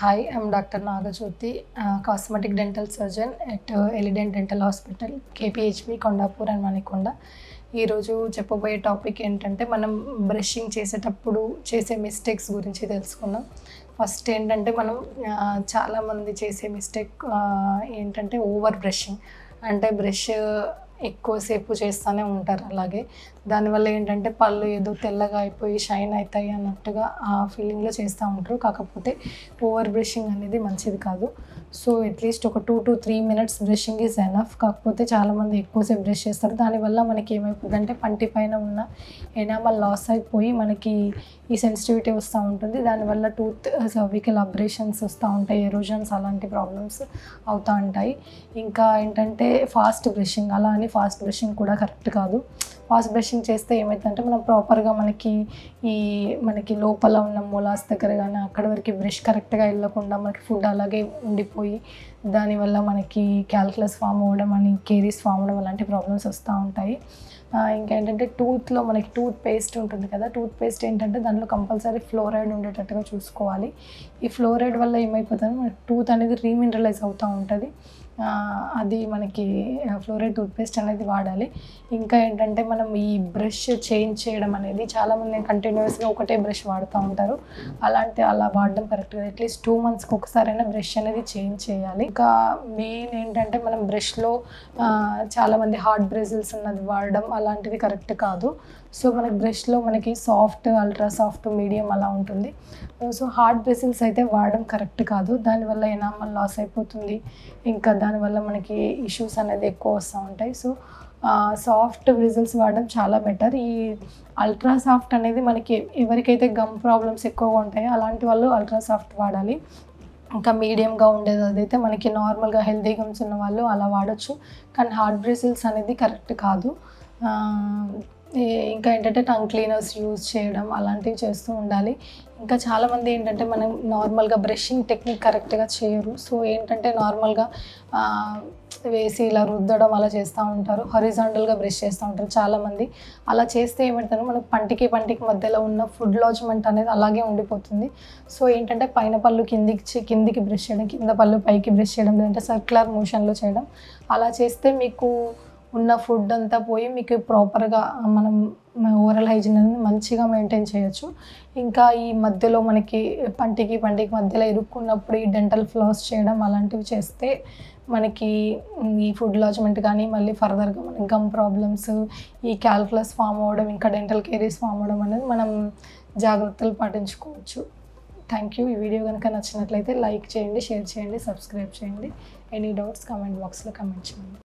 Hi, I'm Dr. Nagajyoti, uh, cosmetic dental surgeon at uh, Elident Dental Hospital, KPHP, Kondapur and Manikonda ఈరోజు చెప్పబోయే topic ఏంటంటే మనం brushing చేసేటప్పుడు చేసే మిస్టేక్స్ గురించి తెలుసుకుందాం ఫస్ట్ ఏంటంటే మనం ఆ, చాలామంది చేసే మిస్టేక్ ఏంటంటే ఓవర్ బ్రషింగ్ అంటే బ్రష్ ఎక్కువసేపు చేస్తూనే ఉంటారు అలాగే దానివల్ల ఏంటంటే పళ్ళు ఏదో తెల్లగా అయిపోయి షైన్ అవుతాయి అన్నట్టుగా ఆ ఫీలింగ్లో చేస్తూ ఉంటారు కాకపోతే ఓవర్ బ్రషింగ్ అనేది మంచిది కాదు సో అట్లీస్ట్ ఒక two to three minutes brushing is enough కాకపోతే చాలామంది ఎక్కువసేపు బ్రష్ చేస్తారు దానివల్ల మనకి ఏమైపోతుందంటే పంటి పైన ఉన్న ఎనామల్ లాస్ అయిపోయి మనకి ఈ సెన్సిటివిటీ వస్తూ ఉంటుంది దానివల్ల టూత్ సర్వికల్ అబ్రేషన్స్ వస్తూ ఉంటాయి ఎరోజన్స్ అలాంటి ప్రాబ్లమ్స్ అవుతూ ఉంటాయి ఇంకా ఏంటంటే ఫాస్ట్ బ్రషింగ్ అలా అని ఫాస్ట్ బ్రషింగ్ కూడా కరెక్ట్ కాదు ఫాస్ట్ బ్రషింగ్ చేస్తే ఏమవుతుందంటే మనం ప్రాపర్గా మనకి ఈ మనకి లోపల ఉన్న మూలాస్ దగ్గర కానీ అక్కడ వరకు బ్రష్ కరెక్ట్గా వెళ్ళకుండా మనకి ఫుడ్ అలాగే ఉండిపోయి దానివల్ల మనకి క్యాల్కులస్ ఫామ్ అవ్వడం అని కేరీస్ ఫామ్ అవ్వడం అలాంటి ప్రాబ్లమ్స్ వస్తూ ఉంటాయి ఆ, ఇంకా ఏంటంటే టూత్లో మనకి టూత్ పేస్ట్ ఉంటుంది కదా టూత్ పేస్ట్ ఏంటంటే దాంట్లో కంపల్సరీ ఫ్లోరైడ్ ఉండేటట్టుగా చూసుకోవాలి ఈ ఫ్లోరైడ్ వల్ల ఏమైపోతుంది మన టూత్ అనేది రీమినరలైజ్ అవుతూ ఉంటుంది ఆ, అది మనకి ఫ్లోరైడ్ టూత్పేస్ట్ అనేది వాడాలి ఇంకా ఏంటంటే మనం ఈ బ్రష్ చేంజ్ చేయడం అనేది చాలామంది కంటిన్యూస్గా ఒకటే బ్రష్ వాడుతూ ఉంటారు అలాంటి అలా వాడడం కరెక్ట్ కాదు అట్లీస్ట్ టూ మంత్స్కి ఒకసారైనా బ్రష్ అనేది చేంజ్ చేయాలి ఇంకా మెయిన్ ఏంటంటే మనం బ్రష్లో చాలామంది హార్డ్ బ్రెజిల్స్ ఉన్నది వాడడం అలాంటిది కరెక్ట్ కాదు సో మనకి బ్రష్లో మనకి సాఫ్ట్ అల్ట్రా సాఫ్ట్ మీడియం అలా ఉంటుంది సో హార్డ్ బ్రెజిల్స్ అయితే వాడడం కరెక్ట్ కాదు దానివల్ల ఎనామల్ లాస్ అయిపోతుంది ఇంకా దానివల్ల మనకి ఇష్యూస్ అనేది ఎక్కువ వస్తూ ఉంటాయి సో సాఫ్ట్ బ్రిజిల్స్ వాడడం చాలా బెటర్ ఈ అల్ట్రా సాఫ్ట్ అనేది మనకి ఎవరికైతే గమ్ ప్రాబ్లమ్స్ ఎక్కువగా ఉంటాయో అలాంటి వాళ్ళు అల్ట్రా సాఫ్ట్ వాడాలి ఇంకా మీడియంగా ఉండేది అదైతే మనకి నార్మల్గా హెల్తీ గమ్స్ ఉన్న వాళ్ళు అలా వాడచ్చు కానీ హార్డ్ బ్రిజిల్స్ అనేది కరెక్ట్ కాదు ఆ, ఈ- ఇంకా ఏంటంటే టంగ్ క్లీనర్స్ యూజ్ చేయడం అలాంటివి చేస్తూ ఉండాలి ఇంకా చాలామంది ఏంటంటే మనం నార్మల్గా బ్రషింగ్ టెక్నిక్ కరెక్ట్గా చేయరు సో ఏంటంటే నార్మల్గా ఆ, వేసి ఇలా రుద్దడం అలా చేస్తూ ఉంటారు హరిజాండల్గా బ్రష్ చేస్తూ ఉంటారు చాలామంది అలా చేస్తే ఏమంటారు మనకు పంటికి పంటికి మధ్యలో ఉన్న ఫుడ్ లాజ్మెంట్ అనేది అలాగే ఉండిపోతుంది సో ఏంటంటే పైన పళ్ళు కిందికి చి- కిందికి బ్రష్ చేయడం కింద పళ్ళు పైకి బ్రష్ చేయడం లేదంటే సర్క్యులర్ మోషన్లో చేయడం అలా చేస్తే మీకు ఉన్న ఫుడ్ అంతా పోయి మీకు ప్రాపర్గా మనం ఓరల్ హైజీన్ అనేది మంచిగా మెయింటైన్ చేయొచ్చు ఇంకా ఈ మధ్యలో మనకి పంటికి పంటికి మధ్యలో ఇరుక్కున్నప్పుడు ఈ డెంటల్ ఫ్లాస్ చేయడం అలాంటివి చేస్తే మనకి ఈ ఫుడ్ లాజ్మెంట్ కానీ మళ్ళీ ఫర్దర్గా మనకి గమ్ ప్రాబ్లమ్స్ ఈ క్యాల్కులస్ ఫామ్ అవ్వడం ఇంకా డెంటల్ కేరీస్ ఫామ్ అవ్వడం అనేది మనం జాగ్రత్తలు పాటించుకోవచ్చు థ్యాంక్ యూ ఈ వీడియో కనుక నచ్చినట్లయితే లైక్ చేయండి షేర్ చేయండి సబ్స్క్రైబ్ చేయండి ఎనీ డౌట్స్ కామెంట్ బాక్స్లో కమెంట్ చేయండి